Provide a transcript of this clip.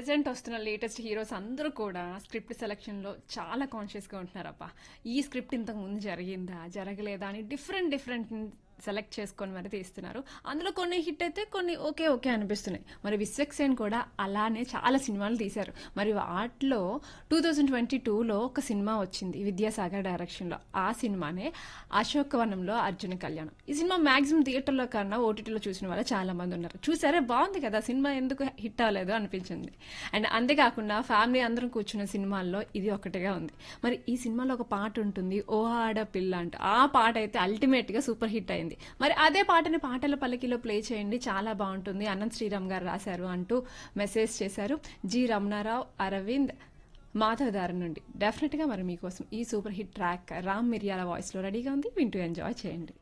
present వస్తున్న latest heroes అందరూ కూడా స్క్రిప్ట్ సెలక్షన్లో చాలా కాన్షియస్గా ఉంటున్నారప్ప ఈ స్క్రిప్ట్ ఇంతకు ముందు జరిగిందా జరగలేదా అని డిఫరెంట్ డిఫరెంట్ సెలెక్ట్ చేసుకొని మరి తీస్తున్నారు అందులో కొన్ని హిట్ అయితే కొన్ని ఓకే ఓకే అనిపిస్తున్నాయి మరి విశ్వక్సేన్ కూడా అలానే చాలా సినిమాలు తీశారు మరి వాటిలో టూ థౌజండ్ ట్వంటీ టూలో ఒక సినిమా వచ్చింది విద్యాసాగర్ డైరెక్షన్లో ఆ సినిమానే అశోకవనంలో అర్జున కళ్యాణం ఈ సినిమా మాక్సిమం థియేటర్లో కన్నా ఓటీటీలో చూసిన వాళ్ళు చాలా మంది ఉన్నారు చూసారే బాగుంది కదా సినిమా ఎందుకు హిట్ అవ్వలేదు అనిపించింది అండ్ అంతేకాకుండా ఫ్యామిలీ అందరం కూర్చున్న సినిమాల్లో ఇది ఒకటిగా ఉంది మరి ఈ సినిమాలో ఒక పాట ఉంటుంది ఓ ఆడ పిల్ల అంటూ ఆ పాట అయితే అల్టిమేట్ గా సూపర్ హిట్ అయింది మరి అదే పాటని పాటల పల్లకిలో ప్లే చేయండి చాలా బాగుంటుంది అనంత్ శ్రీరామ్ గారు రాశారు అంటూ మెసేజ్ చేశారు జి రమణారావు అరవింద్ మాధవదారు నుండి డెఫినెట్ గా మరి మీకోసం ఈ super hit track Ram Miryala voice లో రెడీగా ఉంది వింటూ ఎంజాయ్ చేయండి